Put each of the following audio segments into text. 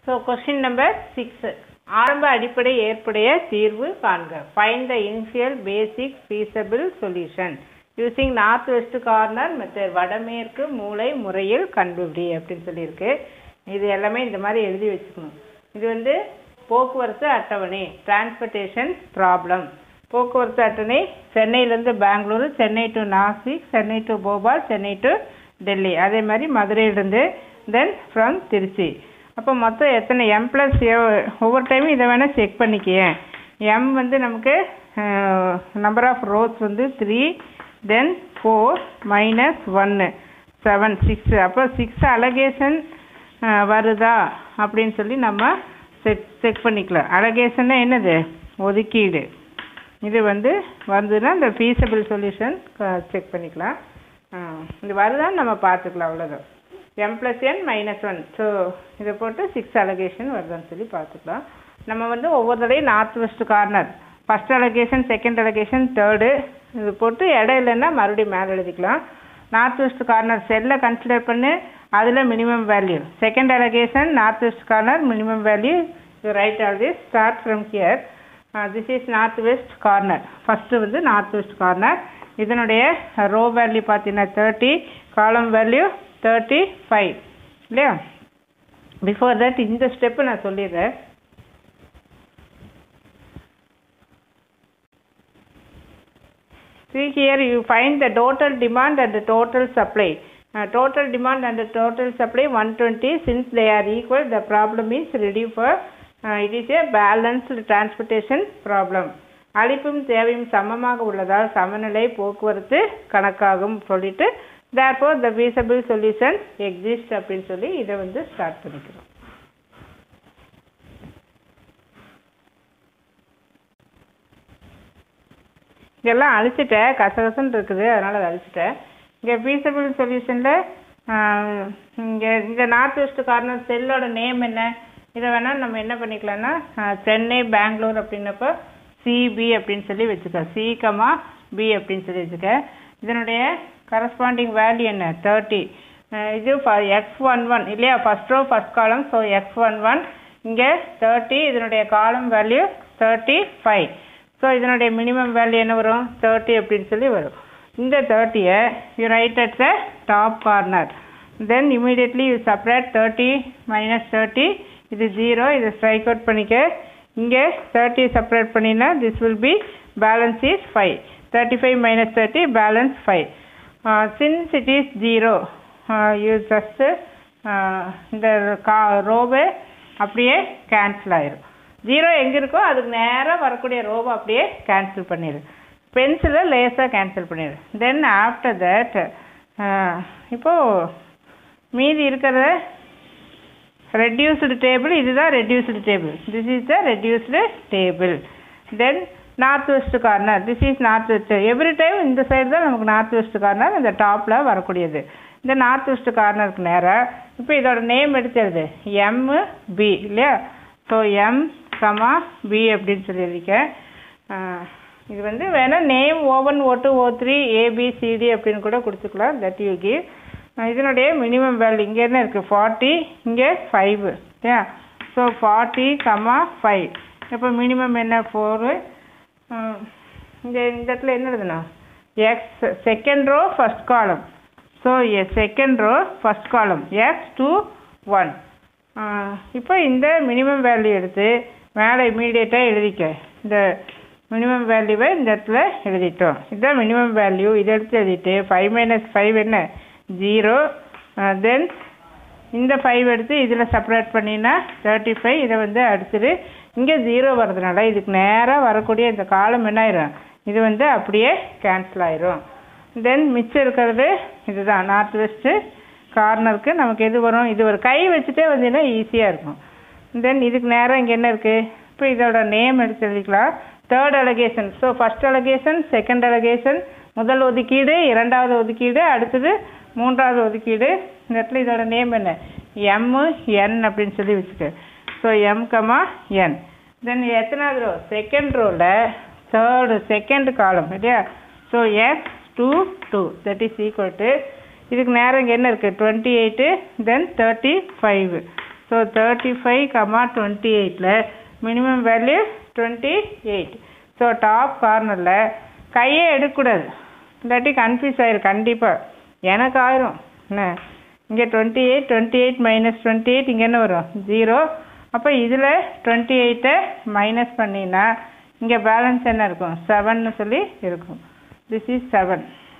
So question number six ஆரம்ப அடிப்படை ஏற்புடைய தீர்வு காண்க find the initial basic feasible solution using north west corner method வடமேற்கு மூலை முறையில் கண்டுபிடி அப்படின்னு சொல்லியிருக்கு இது எல்லாமே இந்த மாதிரி எழுதி வச்சுக்கணும் இது வந்து போக்குவரத்து அட்டவணை டிரான்ஸ்போர்ட்டேஷன் ப்ராப்ளம் போக்குவரத்து அட்டவணை சென்னையிலேருந்து Bengaluru Chennai to Nashik Chennai to Bhopal Chennai to Delhi அதே மாதிரி மதுரையிலேருந்து தென் ஃப்ரம் திருச்சி அப்போ மொத்தம் எத்தனை எம் ப்ளஸ் ஒவ்வொரு டைமும் இதை வேணால் செக் பண்ணிக்கேன் எம் வந்து நமக்கு நம்பர் ஆஃப் ரோஸ் வந்து த்ரீ தென் ஃபோர் மைனஸ் ஒன்று செவன் சிக்ஸ் அப்போ சிக்ஸ் அலகேஷன் வருதா அப்படின்னு சொல்லி நம்ம செக் செக் பண்ணிக்கலாம் அலகேஷன்னா என்னது ஒதுக்கீடு இது வந்து வந்ததுன்னா இந்த ஃபீஸபிள் சொல்யூஷன் செக் பண்ணிக்கலாம் இது வருதான்னு நம்ம பார்த்துக்கலாம் அவ்வளோதான் M plus N minus one so இதை போட்டு சிக்ஸ் அலகேஷன் வருதான்னு சொல்லி பார்த்துக்கலாம் நம்ம வந்து ஒவ்வொரு தடையும் north west corner first allocation second allocation third இது போட்டு இடம் இல்லைன்னா மறுபடியும் மேலே எழுதிக்கலாம் நார்த் வெஸ்ட் கார்னர் செல்லை கன்சிடர் பண்ணி அதில் minimum value second allocation north west corner minimum value you write all this start from here this is north west corner first வந்து நார்த் வெஸ்ட் கார்னர் இதனுடைய ரோ வேல்யூ பார்த்தீங்கன்னா thirty column value thirty five இல்லையா before that இந்த step நான் சொல்லிடுறேன் See here you find the total demand and the total supply. Uh, total demand and the total supply 120 since they are equal the problem is ready for uh, it is a balanced transportation problem. அளிப்பும் தேவையும் சமமாக உள்ளதால் சமநிலை போக்குவரத்து கணக்காகும் சொல்லிட்டு therefore the feasible solution exists அப்படின்னு சொல்லி இதை வந்து ஸ்டார்ட் பண்ணிக்கிறோம் இதெல்லாம் அழிச்சிட்டேன் கசகசன்னு இருக்குது அதனால் அதை அழிச்சிட்டேன் இங்கே ஃபீஸபிள் சொல்யூஷனில் இங்கே இந்த நார்த் வெஸ்ட் கார்னர் செல்லோட நேம் என்ன இதை வேணால் நம்ம என்ன பண்ணிக்கலாம்னா சென்னை பெங்களூர் அப்படின்னப்போ சிபி அப்படின்னு சொல்லி வச்சுக்க சி கமா பி அப்படின்னு சொல்லி வச்சுக்க இதனுடைய கரஸ்பாண்டிங் வேல்யூ என்ன தேர்ட்டி இது எக்ஸ் ஒன் ஒன் இல்லையா first row first column so X one one இங்கே தேர்ட்டி இதனுடைய column value thirty five so இதனுடைய மினிமம் வேல்யூ என்ன வரும் தேர்ட்டி அப்படின்னு சொல்லி வரும் இந்த தேர்ட்டியை you write at the top corner then immediately you separate thirty minus thirty இது ஜீரோ இதை ஸ்ட்ரைக் அவுட் பண்ணிக்க இங்கே தேர்ட்டி செப்பரேட் பண்ணினா this will be balance is five thirty five minus thirty balance five since it is zero you just இந்த கா ரோவை அப்படியே cancel ஆயிரும் ஜீரோ எங்கே இருக்கோ அதுக்கு நேராக வரக்கூடிய ரோவை அப்படியே கேன்சல் பண்ணிடு பென்சிலை லேஸாக கேன்சல் பண்ணிடு தென் ஆஃப்டர் தட் இப்போது மீதி இருக்கிற ரெடியூஸ்டு டேபிள் இதுதான் reduced table this is the reduced table then north west corner this is north west every time இந்த சைடு தான் நமக்கு நார்த் வெஸ்ட் கார்னர் இந்த டாப்பில் வரக்கூடியது இந்த நார்த் வெஸ்ட் கார்னருக்கு நேராக இப்போ இதோட நேம் எடுத்துருது எம்மு பி இல்லையா ஸோ எம் கமா பி அப்படின்னு சொல்லியிருக்கேன் இது வந்து வேணால் name O one O two O three A B C D அப்படின்னு கூட கொடுத்துக்கலாம் தட் யூ கிவ் இதனுடைய மினிமம் வேல்யூ இங்கே என்ன இருக்குது ஃபார்ட்டி இங்கே five okay so forty comma five இப்போ மினிமம் என்ன ஃபோரு இந்த இந்த இடத்துல என்ன எழுதுனா X second row first column so second row first column X two one இப்போ இந்த மினிமம் வேல்யூ எடுத்து மேலே இமீடியட்டாக எழுதிக்க இந்த மினிமம் வேல்யூவை இந்த இடத்துல எழுதிட்டோம் இதுதான் மினிமம் வேல்யூ இதை எடுத்து எழுதிட்டு ஃபைவ் மைனஸ் ஃபைவ் என்ன ஜீரோ தென் இந்த ஃபைவ் எடுத்து இதில் செப்பரேட் பண்ணினா தேர்ட்டி ஃபைவ் இதை வந்து அடுத்துட்டு இங்கே ஜீரோ வர்றதுனால இதுக்கு நேராக வரக்கூடிய இந்த காலம் என்ன ஆயிரும் இது வந்து அப்படியே கேன்சல் ஆயிரும் தென் மிச்சம் இருக்கிறது இதுதான் நார்த் வெஸ்ட்டு கார்னருக்கு நமக்கு எது வரும் இது ஒரு கை வச்சுட்டே வந்தீங்கன்னா ஈஸியாக இருக்கும் தென் இதுக்கு நேரம் இங்கே என்ன இருக்குது இப்போ இதோட நேம் எடுத்து எழுதிக்கலாம் third allocation so first allocation second allocation முதல் ஒதுக்கீடு இரண்டாவது ஒதுக்கீடு அடுத்தது மூன்றாவது ஒதுக்கீடு இந்த இடத்துல இதோட நேம் என்ன எம்மு என் அப்படின்னு சொல்லி வச்சுக்க so M comma N then எத்தனாவது ரோ செகண்ட் ரோவில் தேர்டு செகண்ட் காலம் இல்லையா so X two two that is equal to இதுக்கு நேரம் இங்கே என்ன இருக்குது twenty eight then thirty five so thirty five comma twenty எயிட்டில் minimum value twenty eight so top கார்னரில் கையே எடுக்கக்கூடாது இல்லாட்டி கன்ஃபியூஸ் ஆயிரும் கண்டிப்பாக எனக்கு ஆயிரும் என்ன இங்கே twenty eight twenty eight minus twenty eight இங்கே என்ன வரும் ஜீரோ அப்போ இதில் டுவெண்ட்டி எயிட்டை மைனஸ் பண்ணினா இங்கே பேலன்ஸ் என்ன இருக்கும் செவன்னு சொல்லி இருக்கும் this is seven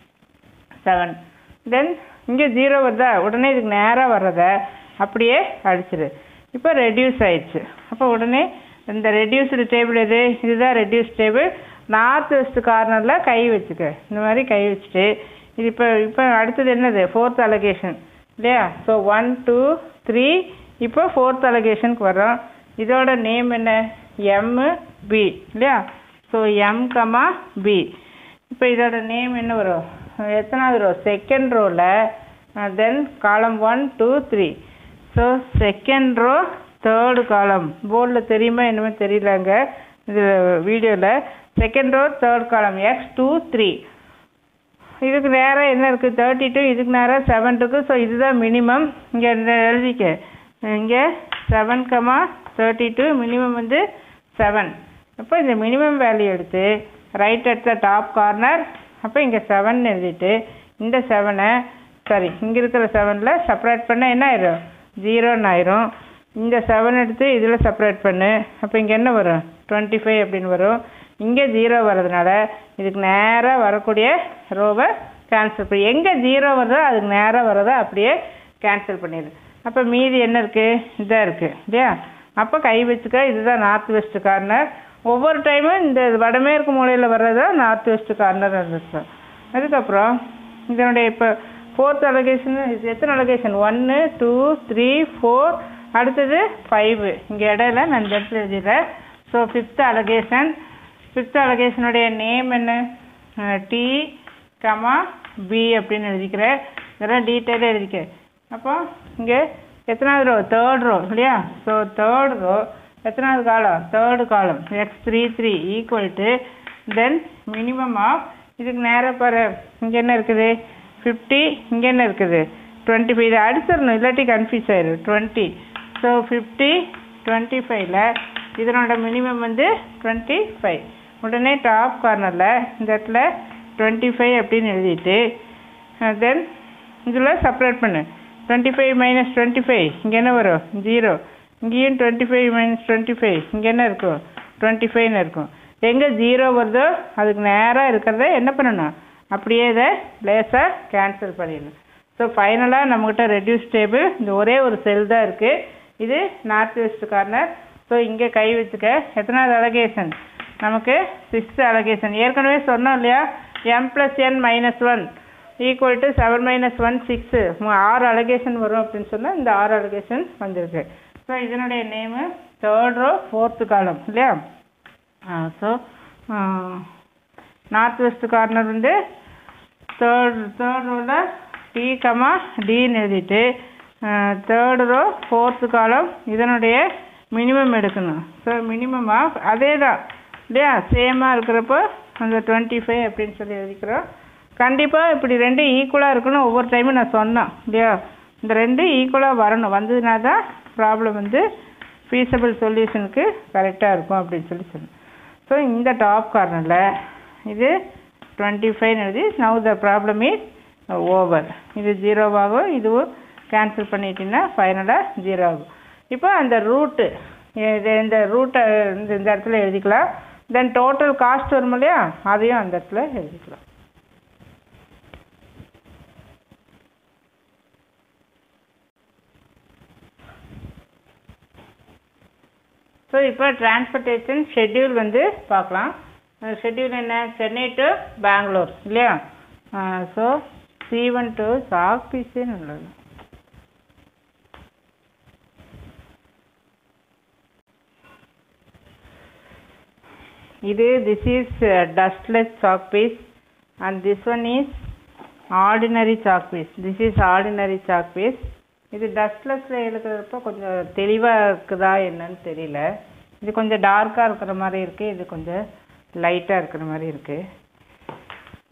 seven then இங்கே ஜீரோ வருதா உடனே இதுக்கு நேராக வர்றத அப்படியே அடிச்சிரு இப்போ ரெடியூஸ் ஆயிடுச்சு அப்போ உடனே இந்த ரெடியூஸ்டு டேபிள் எது இதுதான் ரெடியூஸ் டேபிள் நார்த் வெஸ்ட் கார்னரில் கை வச்சுக்க இந்த மாதிரி கை வச்சுட்டு இது இப்போ இப்போ அடுத்தது என்னது ஃபோர்த் அலகேஷன் இல்லையா ஸோ ஒன் டூ த்ரீ இப்போ ஃபோர்த் அலகேஷனுக்கு வர்றோம் இதோட நேம் என்ன எம்மு பி இல்லையா ஸோ எம் கமா பி இப்போ இதோட நேம் என்ன வரும் எத்தனாவது ரோ செகண்ட் ரோவில் then column one two three so second row third column போர்டில் தெரியுமா என்னமோ தெரியலங்க இது வீடியோவில் second row third column X two three இதுக்கு நேராக என்ன இருக்குது தேர்ட்டி டூ இதுக்கு நேராக செவன் இருக்குது ஸோ இதுதான் மினிமம் இங்கே இந்த எழுதிக்க இங்கே seven comma thirty two minimum வந்து செவன் அப்போ இந்த மினிமம் வேல்யூ எடுத்து right at the top corner அப்போ இங்கே செவன் எழுதிட்டு இந்த செவனை சாரி இங்கே இருக்கிற செவனில் செப்பரேட் பண்ண என்ன ஆயிரும் ஜீரோன்னு ஆயிரும் இந்த செவன் எடுத்து இதில் செப்பரேட் பண்ணு அப்போ இங்கே என்ன வரும் டுவெண்ட்டி ஃபைவ் அப்படின்னு வரும் இங்கே ஜீரோ வர்றதுனால இதுக்கு நேராக வரக்கூடிய ரோவை கேன்சல் பண்ணி எங்கே ஜீரோ வருதோ அதுக்கு நேராக வர்றதை அப்படியே கேன்சல் பண்ணிடு அப்போ மீதி என்ன இருக்குது இதாக இருக்குது இல்லையா அப்போ கை வச்சுக்க இதுதான் நார்த் வெஸ்ட் கார்னர் ஒவ்வொரு டைமும் இந்த வடமேற்கு மூலையில் வர்றது தான் நார்த் வெஸ்ட் கார்னர் இருந்துச்சு அதுக்கப்புறம் இதனுடைய இப்போ ஃபோர்த் அலகேஷன் இது எத்தனை அலகேஷன் ஒன்று டூ த்ரீ ஃபோர் அடுத்தது ஃபைவு இங்கே இடையில நான் இந்த இடத்துல எழுதிடுறேன் ஸோ ஃபிஃப்த் அலகேஷன் ஃபிஃப்த் அலகேஷனுடைய நேம் என்ன டி கமா பி அப்படின்னு எழுதிக்கிறேன் இதெல்லாம் டீட்டெயிலாக எழுதிக்க அப்போ இங்கே எத்தனாவது ரோ தேர்ட் ரோ இல்லையா ஸோ தேர்ட் ரோ எத்தனாவது column third column X three three equal to then minimum of இதுக்கு நேராக பாரு இங்கே என்ன இருக்குது ஃபிஃப்டி இங்கே என்ன இருக்குது டுவெண்ட்டி ஃபைவ் இதை அடிச்சிடணும் இல்லாட்டி கன்ஃபியூஸ் ஆயிடும் டுவெண்ட்டி ஸோ ஃபிஃப்டி டுவெண்ட்டி ஃபைவ்ல இதனோட மினிமம் வந்து டுவெண்ட்டி ஃபைவ் உடனே டாப் கார்னரில் இந்த இடத்துல டுவெண்ட்டி ஃபைவ் அப்படின்னு எழுதிட்டு தென் இதில் செப்பரேட் பண்ணு twenty five minus twenty five இங்கே என்ன வரும் ஜீரோ இங்கேயும் twenty five minus twenty five இங்கே என்ன இருக்கும் டுவெண்ட்டி ஃபைவ்னு இருக்கும் எங்கே ஜீரோ வருதோ அதுக்கு நேராக இருக்கிறத என்ன பண்ணணும் அப்படியே இதை லேசாக கேன்சல் பண்ணிடணும் ஸோ ஃபைனலாக நம்மக்கிட்ட ரெடியூஸ் டேபிள் இந்த ஒரே ஒரு செல் தான் இருக்குது இது நார்த் வெஸ்ட் கார்னர் ஸோ இங்கே கை வச்சுக்க எத்தனாவது அலகேஷன் நமக்கு சிக்ஸ்த் அலகேஷன் ஏற்கனவே சொன்னோம் இல்லையா M plus N minus one equal to seven minus one six ஆறு அலகேஷன் வரும் அப்படின்னு சொன்னால் இந்த ஆறு அலகேஷன் வந்திருக்கு ஸோ இதனுடைய name third row fourth column இல்லையா ஸோ நார்த் வெஸ்ட் கார்னர் வந்து தேர்ட் தேர்ட் ரோவில் டி கமா டின்னு எழுதிட்டு தேர்டு ரோ ஃபோர்த்து காலம் இதனுடைய மினிமம் எடுக்கணும் ஸோ மினிமம் ஆஃப் அதே தான் இல்லையா சேமாக இருக்கிறப்போ அந்த டுவெண்ட்டி ஃபைவ் அப்படின்னு சொல்லி எழுதிக்கிறோம் கண்டிப்பாக இப்படி ரெண்டு ஈக்குவலாக இருக்கணும் ஒவ்வொரு டைமும் நான் சொன்னேன் இல்லையா இந்த ரெண்டு ஈக்குவலாக வரணும் வந்ததுனா தான் ப்ராப்ளம் வந்து ஃபீஸபிள் சொல்யூஷனுக்கு கரெக்டாக இருக்கும் அப்படின்னு சொல்லி சொன்னேன் ஸோ இந்த டாப் கார்னரில் இது டுவெண்ட்டி ஃபைவ் எழுதி now the problem is over இது ஜீரோவாகும் இதுவும் கேன்சல் பண்ணிட்டீங்கன்னா ஃபைனலாக ஜீரோ ஆகும் இப்போ அந்த ரூட்டு இது இந்த ரூட்டை இந்த இந்த இடத்துல எழுதிக்கலாம் தென் டோட்டல் காஸ்ட் வரும் இல்லையா அதையும் அந்த இடத்துல எழுதிக்கலாம் ஸோ இப்போ டிரான்ஸ்போர்ட்டேஷன் ஷெட்யூல் வந்து பார்க்கலாம் ஷெட்யூல் என்ன சென்னை டு பெங்களூர் இல்லையா ஸோ சி ஒன் டு ஆஃபீஸே நல்லது இது this is dustless chalk piece and this one is ordinary chalk piece this is ordinary chalk piece இது டஸ்ட்லெஸ்ஸில் எழுதுறப்போ கொஞ்சம் தெளிவாக இருக்குதா என்னன்னு தெரியல இது கொஞ்சம் டார்க்காக இருக்கிற மாதிரி இருக்குது இது கொஞ்சம் லைட்டாக இருக்கிற மாதிரி இருக்குது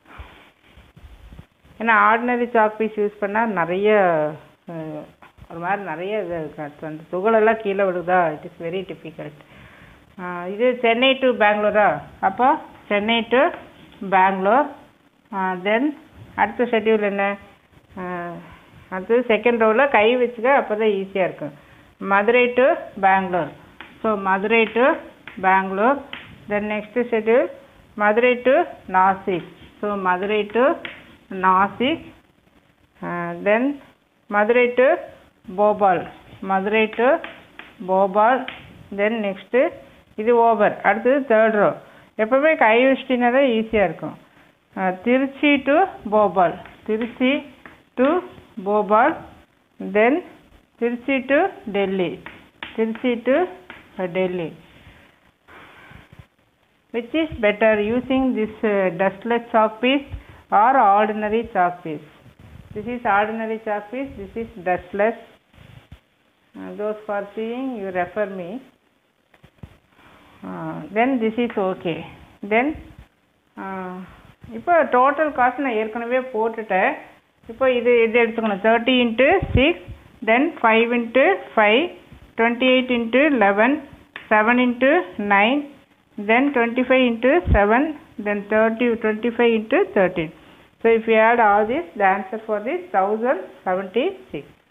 ஏன்னா ஆர்டினரி சாக் பீஸ் யூஸ் பண்ணால் நிறைய அஹ், ஒரு மாதிரி மாதிரி நிறைய இது இருக்கு அது அந்த துகளெல்லாம் கீழே விழுதா இட் இஸ் வெரி டிஃபிகல்ட் இது சென்னை டு பெங்களூரா அப்போ சென்னை டு பெங்களூர் தென் அடுத்த ஷெட்யூல் என்ன ஆஹ் அடுத்தது செகண்ட் ரோவில் கை வச்சுக்க அப்போ தான் ஈஸியாக இருக்கும் Madurai to Bangalore so Madurai to Bangalore then next schedule Madurai to Nashik so Madurai to Nashik then Madurai to Bhopal Madurai to Bhopal then next இது ஓவர் அடுத்தது தேர்ட் ரோ எப்போவுமே கை வச்சிட்டிங்கன்னா தான் ஈஸியாக இருக்கும் அஹ் Trichy to Bhopal Trichy to Bhopal then Trichy to Delhi Trichy to Delhi which is better using this uh, dustless chalk piece or ordinary chalk piece this is ordinary chalk piece this is dustless uh, those for seeing you refer me uh, then this is okay then uh, இப்போ total cost நான் ஏற்கனவே போட்டுட்டேன் இப்போ இது இது எடுத்துக்கணும் thirty into six then five into five twenty eight into eleven seven into nine then 25 into 7 then 30 25 into 13 so if you add all this the answer for this 1076